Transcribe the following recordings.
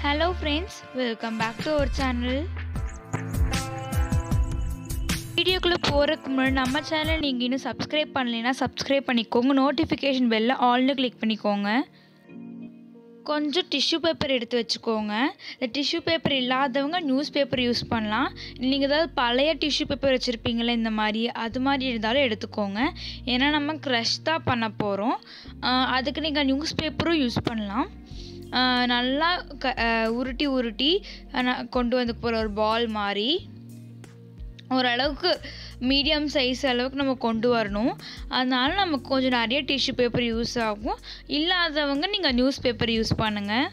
hello friends welcome back to our channel வீடியோக்குள்ளே போகிறதுக்கு முன்னாடி நம்ம சேனல் நீங்கள் இன்னும் சப்ஸ்கிரைப் பண்ணலைன்னா சப்ஸ்கிரைப் பண்ணிக்கோங்க நோட்டிஃபிகேஷன் பெல்ல ஆல்னு கிளிக் பண்ணிக்கோங்க கொஞ்சம் டிஷ்யூ பேப்பர் எடுத்து வச்சுக்கோங்க இந்த டிஷ்யூ பேப்பர் இல்லாதவங்க நியூஸ் பேப்பர் யூஸ் பண்ணலாம் நீங்கள் ஏதாவது பழைய டிஷ்யூ பேப்பர் வச்சுருப்பீங்களே இந்த மாதிரி அது மாதிரி இருந்தாலும் எடுத்துக்கோங்க ஏன்னா நம்ம க்ரஷ் தான் பண்ண போகிறோம் அதுக்கு நீங்கள் நியூஸ் பேப்பரும் யூஸ் பண்ணலாம் ஆஹ் நல்லா க ஆஹ் உருட்டி உருட்டி ஆஹ் கொண்டு வந்து போகிற ஒரு பால் மாதிரி ஓரளவுக்கு மீடியம் சைஸ் அளவுக்கு நம்ம கொண்டு வரணும் அதனால நமக்கு கொஞ்சம் நிறைய டிஷ்யூ பேப்பர் யூஸ் ஆகும் இல்லாதவங்க நீங்கள் நியூஸ் பேப்பர் யூஸ் பண்ணுங்கள்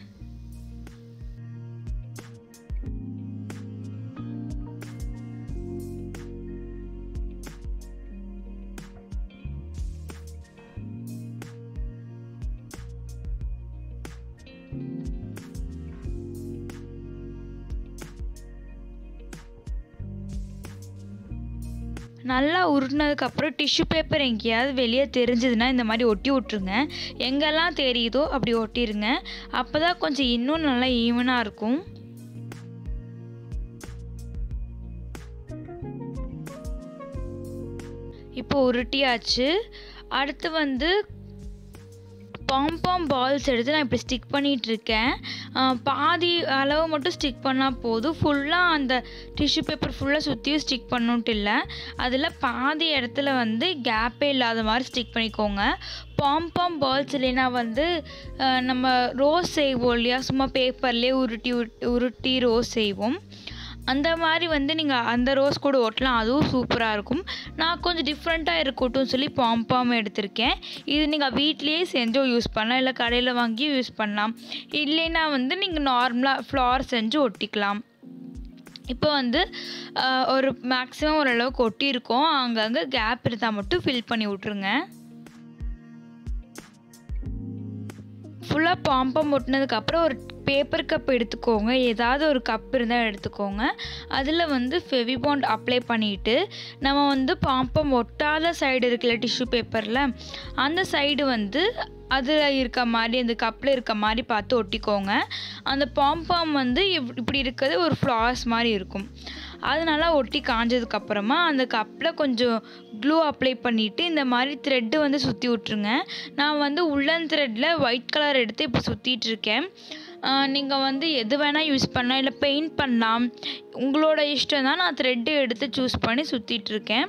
நல்லா உருட்டினதுக்கப்புறம் டிஷ்யூ பேப்பர் எங்கேயாவது வெளியே தெரிஞ்சதுன்னா இந்த மாதிரி ஒட்டி விட்ருங்க எங்கெல்லாம் தெரியுதோ அப்படி ஒட்டிடுங்க அப்போ தான் கொஞ்சம் இன்னும் நல்லா ஈவனாக இருக்கும் இப்போ உருட்டியாச்சு அடுத்து வந்து பாம்பாம் பால்ஸ் எடுத்து நான் இப்படி ஸ்டிக் பண்ணிகிட்டு இருக்கேன் பாதி அளவு மட்டும் ஸ்டிக் பண்ணால் போதும் ஃபுல்லாக அந்த டிஷ்யூ பேப்பர் ஃபுல்லாக சுற்றியும் ஸ்டிக் பண்ணணுன்ட்டு இல்லை அதில் பாதி இடத்துல வந்து கேப்பே இல்லாத மாதிரி ஸ்டிக் பண்ணிக்கோங்க பாம்பாம் பால்ஸ் இல்லைன்னா வந்து அஹ், நம்ம ரோஸ் செய்வோம் இல்லையா சும்மா பேப்பர்லேயே உருட்டி உருட்டி உருட்டி ரோஸ் செய்வோம் அந்த மாதிரி வந்து நீங்கள் அந்த ரோஸ் கூட ஒட்டலாம் அதுவும் சூப்பராக இருக்கும் நான் கொஞ்சம் டிஃப்ரெண்ட்டாக இருக்கட்டும் சொல்லி பாம்பாம் எடுத்திருக்கேன் இது நீங்கள் வீட்லேயே செஞ்சும் யூஸ் பண்ணலாம் இல்லை கடையில் வாங்கியும் யூஸ் பண்ணலாம் இல்லைன்னா வந்து நீங்கள் நார்மலாக ஃப்ளார் செஞ்சு ஒட்டிக்கலாம் இப்போ வந்து ஆஹ், ஒரு மேக்ஸிமம் ஓரளவுக்கு ஒட்டியிருக்கோம் அங்கங்கே கேப் இருந்தால் மட்டும் ஃபில் பண்ணி விட்ருங்க ஃபுல்லாக பாம்பம் ஒட்டினதுக்கப்புறம் ஒரு பேப்பர் கப் எடுத்துக்கோங்க ஏதாவது ஒரு கப் இருந்தால் எடுத்துக்கோங்க அதில் வந்து ஃபெவிபாண்ட் அப்ளை பண்ணிவிட்டு நம்ம வந்து பாம்பம் ஒட்டாத சைடு இருக்குல்ல டிஷ்யூ பேப்பரில் அந்த சைடு வந்து அதில் இருக்க மாதிரி அந்த கப்பில் இருக்க மாதிரி பார்த்து ஒட்டிக்கோங்க அந்த பாம்பாம் வந்து இப்- இப்படி இருக்கிறது ஒரு ஃப்ளார்ஸ் மாதிரி இருக்கும் அது நல்லா ஒட்டி காஞ்சதுக்கப்புறமா அந்த கப்பில் கொஞ்சம் க்ளூ அப்ளை பண்ணிவிட்டு இந்த மாதிரி த்ரெட்டு வந்து சுற்றி விட்ருங்க நான் வந்து உள்ளன் த்ரெட்டில் ஒயிட் கலர் எடுத்து இப்போ சுற்றிட்டு இருக்கேன் நீங்கள் வந்து எது வேணால் யூஸ் பண்ணலாம் இல்லை பெயிண்ட் பண்ணலாம் உங்களோட இஷ்டம் தான் நான் த்ரெட்டு எடுத்து சூஸ் பண்ணி சுற்றிட்டு இருக்கேன்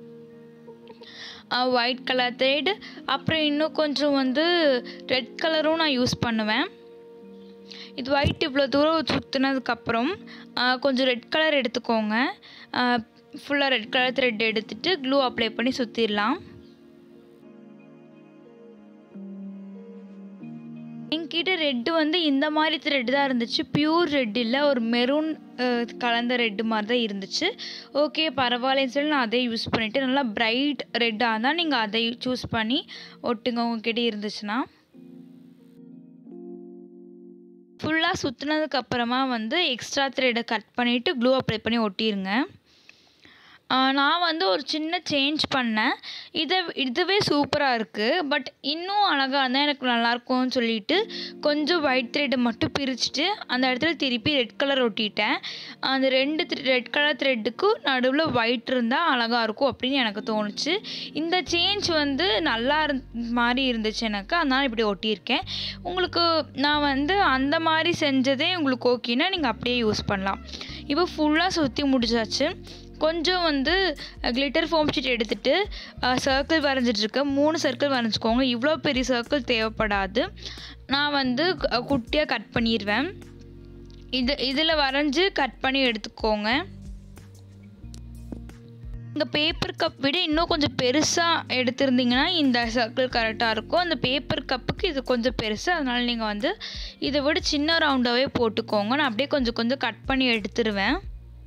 ஒயிட் கலர் த்ரெட் அப்புறம் இன்னும் கொஞ்சம் வந்து ரெட் கலரும் நான் யூஸ் பண்ணுவேன் இது ஒயிட் இவ்வளோ தூரம் சுற்றுனதுக்கப்புறம் கொஞ்சம் ரெட் கலர் எடுத்துக்கோங்க ஃபுல்லாக ரெட் கலர் த்ரெட் எடுத்துட்டு க்ளூ அப்ளை பண்ணி சுற்றிடலாம் என்கிட்ட ரெட்டு வந்து இந்த மாதிரி த்ரெட் தான் இருந்துச்சு பியூர் ரெட் இல்லை ஒரு மெரூன் கலந்த ரெட்டு மாதிரி தான் இருந்துச்சு ஓகே பரவாயில்லன்னு சொல்லி நான் அதே யூஸ் பண்ணிவிட்டு நல்லா பிரைட் ரெட்டாக இருந்தால் நீங்கள் அதை சூஸ் பண்ணி ஒட்டுங்க உங்ககிட்ட இருந்துச்சுன்னா ஃபுல்லாக சுற்றுனதுக்கு அப்புறமா வந்து எக்ஸ்ட்ரா த்ரெட்டை கட் பண்ணிவிட்டு க்ளூ அப்ளை பண்ணி ஒட்டிடுங்க ஆஹ் நான் வந்து ஒரு சின்ன சேஞ்ச் பண்ணேன் இதை இதுவே சூப்பராக இருக்குது பட் இன்னும் அழகாக இருந்தால் எனக்கு நல்லாயிருக்கும்னு சொல்லிட்டு கொஞ்சம் ஒயிட் த்ரெட்டை மட்டும் பிரிச்சுட்டு அந்த இடத்துல திருப்பி ரெட் கலர் ஒட்டிட்டேன் அந்த ரெண்டு ரெட் கலர் த்ரெட்டுக்கும் நடுவில் ஒயிட் இருந்தால் அழகாக இருக்கும் அப்படின்னு எனக்கு தோணுச்சு இந்த சேஞ்ச் வந்து நல்லா இருந் மாதிரி இருந்துச்சு எனக்கு அதனால் இப்படி ஒட்டியிருக்கேன் உங்களுக்கு நான் வந்து அந்த மாதிரி செஞ்சதே உங்களுக்கு ஓகேன்னா நீங்கள் அப்படியே யூஸ் பண்ணலாம் இப்போ ஃபுல்லாக சுற்றி முடிச்சாச்சு கொஞ்சம் வந்து கிளிட்டர் ஃபோம் ஷீட் எடுத்துகிட்டு சர்க்கிள் வரைஞ்சிட்ருக்கேன் மூணு சர்க்கிள் வரைஞ்சிக்கோங்க இவ்வளோ பெரிய சர்க்கிள் தேவைப்படாது நான் வந்து கு- குட்டியாக கட் பண்ணிடுவேன் இது இதில் வரைஞ்சி கட் பண்ணி எடுத்துக்கோங்க இந்த பேப்பர் கப் விட இன்னும் கொஞ்சம் பெருசாக எடுத்திருந்தீங்கன்னா இந்த சர்க்கிள் கரெக்டாக இருக்கும் அந்த பேப்பர் கப்புக்கு இது கொஞ்சம் பெருசு அதனால் நீங்கள் வந்து இதை விட சின்ன ரவுண்டாகவே போட்டுக்கோங்க நான் அப்படியே கொஞ்சம் கொஞ்சம் கட் பண்ணி எடுத்துருவேன்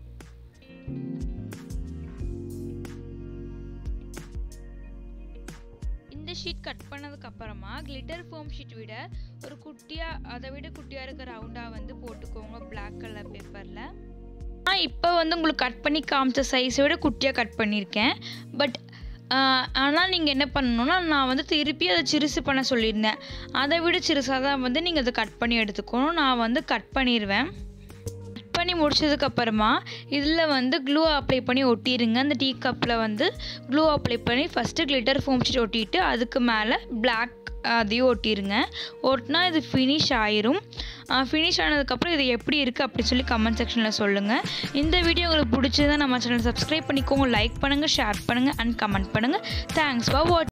இந்த ஷீட் கட் பண்ணதுக்கு அப்புறமா கிளிட்டர் ஃபோம் ஷீட் விட ஒரு குட்டியாக அதை விட குட்டியாக இருக்க ரவுண்டாக வந்து போட்டுக்கோங்க பிளாக் கலர் பேப்பரில் நான் இப்போ வந்து உங்களுக்கு கட் பண்ணி காமிச்ச சைஸை விட குட்டியாக கட் பண்ணியிருக்கேன் பட் ஆனால் நீங்கள் என்ன பண்ணணுன்னா நான் வந்து திருப்பி அதை சிறுசு பண்ண சொல்லியிருந்தேன் அதை விட சிறுசாக தான் வந்து நீங்கள் அதை கட் பண்ணி எடுத்துக்கணும் நான் வந்து கட் பண்ணிடுவேன் கட் பண்ணி முடிச்சதுக்கப்புறமா இதில் வந்து க்ளூ அப்ளை பண்ணி ஒட்டிடுங்க அந்த டீ கப்பில் வந்து க்ளூ அப்ளை பண்ணி ஃபஸ்ட்டு கிளிட்டர் ஃபோம் ஷீட் ஒட்டிட்டு அதுக்கு மேலே பிளாக் அதையும் ஒட்டிடுங்க ஒட்டினா இது ஃபினிஷ் ஆயிரும் ஃபினிஷ் ஆனதுக்கப்புறம் இது எப்படி இருக்குது அப்படி சொல்லி கமெண்ட் செக்ஷனில் சொல்லுங்கள் இந்த வீடியோ உங்களுக்கு பிடிச்சதா நம்ம சேனல் சப்ஸ்கிரைப் பண்ணிக்கோங்க லைக் பண்ணுங்கள் ஷேர் பண்ணுங்கள் அண்ட் கமெண்ட் பண்ணுங்கள் தேங்க்ஸ் ஃபார் வாட்ச்